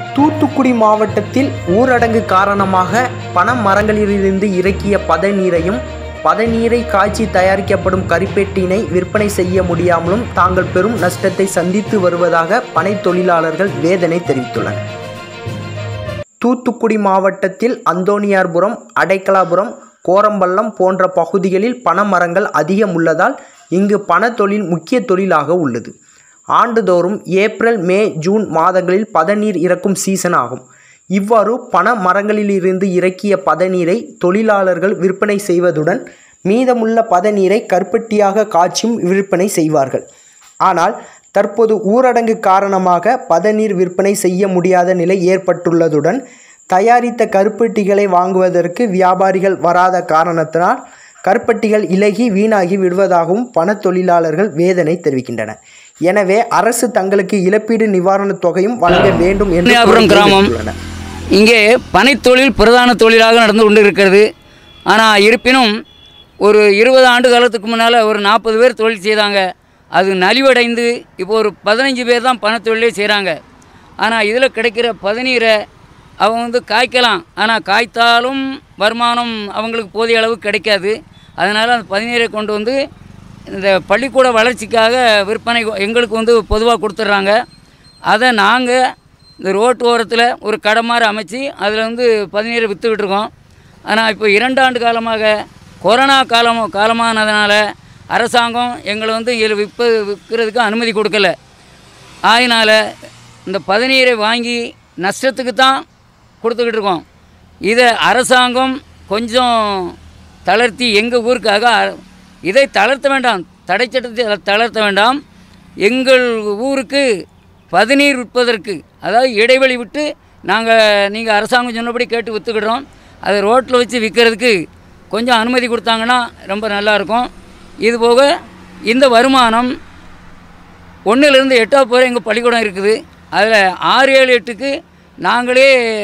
தூத்துக்குடி மாவட்டத்தில் ஊரடங்கு காரணமாக பனைமரங்களிலிருந்து இறக்கிய பதநீரையும் பதநீரை காய்ச்சி தயாரிக்கப்படும் கரிப்பெட்டினை விற்பனை செய்ய முடியாமலும் தாங்கள் பெரும் நஷ்டத்தை சந்தித்து வருவதாக பனை தொழிலாளர்கள் வேதனை தெரிவித்துள்ளனர் தூத்துக்குடி மாவட்டத்தில் அந்தோனியார்புரம் அடைக்கலாபுரம் கோரம்பள்ளம் போன்ற பகுதிகளில் பனைமரங்கள் அதிகம் உள்ளதால் இங்கு பனத்தொழில் முக்கிய தொழிலாக உள்ளது ஆண்டுதோறும் ஏப்ரல் மே ஜூன் மாதங்களில் பதநீர் இறக்கும் சீசன் ஆகும் இவ்வாறு பன மரங்களிலிருந்து இறக்கிய பதநீரை தொழிலாளர்கள் விற்பனை செய்வதுடன் மீதமுள்ள பதநீரை கருப்பட்டியாக காய்ச்சும் விற்பனை செய்வார்கள் ஆனால் தற்போது ஊரடங்கு காரணமாக பதநீர் விற்பனை செய்ய முடியாத நிலை ஏற்பட்டுள்ளதுடன் தயாரித்த கருப்பட்டிகளை வாங்குவதற்கு வியாபாரிகள் வராத காரணத்தினால் கருப்பட்டிகள் இலகி வீணாகி விடுவதாகவும் பணத் தொழிலாளர்கள் வேதனை தெரிவிக்கின்றனர் எனவே அரசு தங்களுக்கு இழப்பீடு நிவாரணத் தொகையும் வழங்க வேண்டும் என்று அப்புறம் கோரிக்கை கிராமம் விடுத்துள்ளனர். இங்கே பனைத்தொழில் பிரதான தொழிலாக நடந்து கொண்டு இருக்கிறது ஆனால் இருப்பினும் ஒரு இருபது ஆண்டு காலத்துக்கு முன்னால் ஒரு நாற்பது பேர் தொழில் செய்தாங்க அது நலிவடைந்து இப்போ ஒரு பதினஞ்சு பேர் தான் பனைத்தொழிலே செய்கிறாங்க ஆனால் இதில் கிடைக்கிற பதநீரை அவங்க வந்து காய்க்கலாம் ஆனால் காய்த்தாலும் வருமானம் அவங்களுக்கு போதிய அளவு கிடைக்காது அதனால் அந்த பதநீரை கொண்டு வந்து இந்த பள்ளிக்கூட வளர்ச்சிக்காக விற்பனை எங்களுக்கு வந்து பொதுவாக கொடுத்துட்றாங்க அதை நாங்கள் இந்த ரோட்டு ஓரத்தில் ஒரு கடை மாதிரி அமைச்சு அதில் வந்து பதநீரை விற்றுக்கிட்டு இருக்கோம் ஆனால் இப்போ இரண்டாண்டு காலமாக கொரோனா காலம் காலமானதுனால அரசாங்கம் எங்களை வந்து இதில் விற்ப விற்கிறதுக்கு அனுமதி கொடுக்கல ஆயினால் இந்த பதநீரை வாங்கி நஷ்டத்துக்கு தான் கொடுத்துக்கிட்டு இருக்கோம் இதை அரசாங்கம் கொஞ்சம் தளர்த்தி எங்கள் ஊருக்காக அ- இதை தளர்த்த வேண்டாம் தடை சட்டத்தை தளர்த்த வேண்டாம் எங்கள் ஊருக்கு பதநீர் விற்பதற்கு அதாவது இடைவெளி விட்டு நாங்கள் நீங்கள் அரசாங்கம் சொன்னபடி கேட்டு விற்றுக்கிடுறோம் அதை ரோட்டில் வச்சு விற்கிறதுக்கு கொஞ்சம் அனுமதி கொடுத்தாங்கன்னா ரொம்ப நல்லாயிருக்கும் இது போக இந்த வருமானம் ஒன்றுலேருந்து எட்டாவது போகிற எங்கள் பள்ளிக்கூடம் இருக்குது அதில் ஆறு ஏழு எட்டுக்கு நாங்களே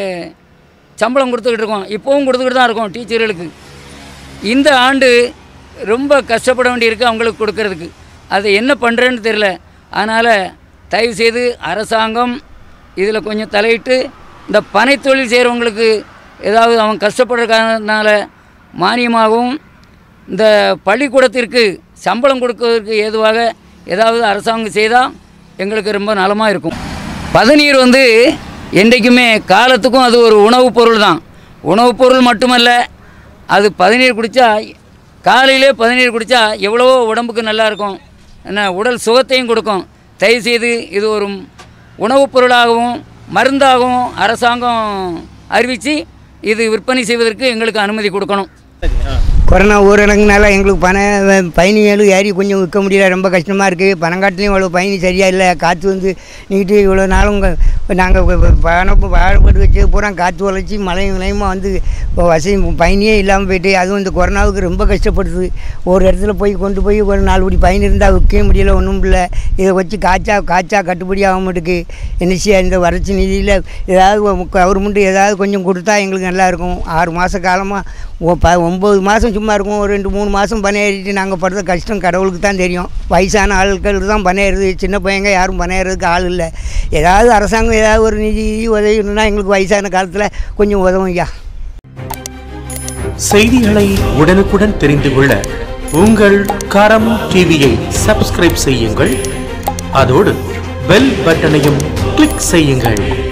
சம்பளம் கொடுத்துக்கிட்டு இருக்கோம் இப்போவும் கொடுத்துக்கிட்டு தான் இருக்கோம் டீச்சர்களுக்கு இந்த ஆண்டு ரொம்ப கஷ்டப்பட வேண்டியிருக்கு அவங்களுக்கு கொடுக்கறதுக்கு அதை என்ன பண்ணுறேன்னு தெரில அதனால் தயவுசெய்து அரசாங்கம் இதில் கொஞ்சம் தலையிட்டு இந்த பனைத்தொழில் செய்கிறவங்களுக்கு ஏதாவது அவங்க கஷ்டப்படுற காரணத்தினால மானியமாகவும் இந்த பள்ளிக்கூடத்திற்கு சம்பளம் கொடுப்பதற்கு ஏதுவாக ஏதாவது அரசாங்கம் செய்தால் எங்களுக்கு ரொம்ப நலமாக இருக்கும் பதநீர் வந்து என்றைக்குமே காலத்துக்கும் அது ஒரு உணவுப் பொருள் தான் உணவுப் பொருள் மட்டுமல்ல அது பதநீர் குடித்தா காலையிலே பதநீர் குடித்தா எவ்வளவோ உடம்புக்கு நல்லா இருக்கும் என்ன உடல் சுகத்தையும் கொடுக்கும் தயவுசெய்து இது ஒரு உணவுப் பொருளாகவும் மருந்தாகவும் அரசாங்கம் அறிவித்து இது விற்பனை செய்வதற்கு எங்களுக்கு அனுமதி கொடுக்கணும் கொரோனா ஊரடங்குனால எங்களுக்கு பண பயணிகளும் ஏறி கொஞ்சம் விற்க முடியல ரொம்ப கஷ்டமாக இருக்குது பணங்காட்டிலையும் இவ்வளோ பயணி சரியாக இல்லை காற்று வந்து நீட்டு இவ்வளோ நாளும் நாங்கள் பணம் பாடுபட்டு வச்சு பூரா காற்று வளைச்சி மழையும் விளையுமா வந்து இப்போ வசதி பயணியே இல்லாமல் போயிட்டு அதுவும் இந்த கொரோனாவுக்கு ரொம்ப கஷ்டப்படுது ஒரு இடத்துல போய் கொண்டு போய் ஒரு நாலு படி பயணி இருந்தால் விற்கவே முடியல ஒன்றும் இல்லை இதை வச்சு காய்ச்சா காய்ச்சா கட்டுப்படி ஆக மாட்டுக்கு என்ன செய்ய இந்த வறட்சி நிதியில் ஏதாவது கவர்மெண்ட் ஏதாவது கொஞ்சம் கொடுத்தா எங்களுக்கு நல்லா இருக்கும் ஆறு மாத காலமாக ப ஒம்பது மாதம் சும்மா இருக்கும் ஒரு ரெண்டு மூணு மாதம் பணியேறிட்டு நாங்கள் படுற கஷ்டம் கடவுளுக்கு தான் தெரியும் வயசான ஆட்கள் தான் பணியேறுது சின்ன பையங்க யாரும் பணியேறதுக்கு ஆள் இல்லை ஏதாவது அரசாங்கம் ஏதாவது ஒரு நிதி உதவினா எங்களுக்கு வயசான காலத்தில் கொஞ்சம் உதவும் ஐயா செய்திகளை உடனுக்குடன் தெரிந்து கொள்ள உங்கள் கரம் டிவியை சப்ஸ்கிரைப் செய்யுங்கள் அதோடு பெல் பட்டனையும் கிளிக் செய்யுங்கள்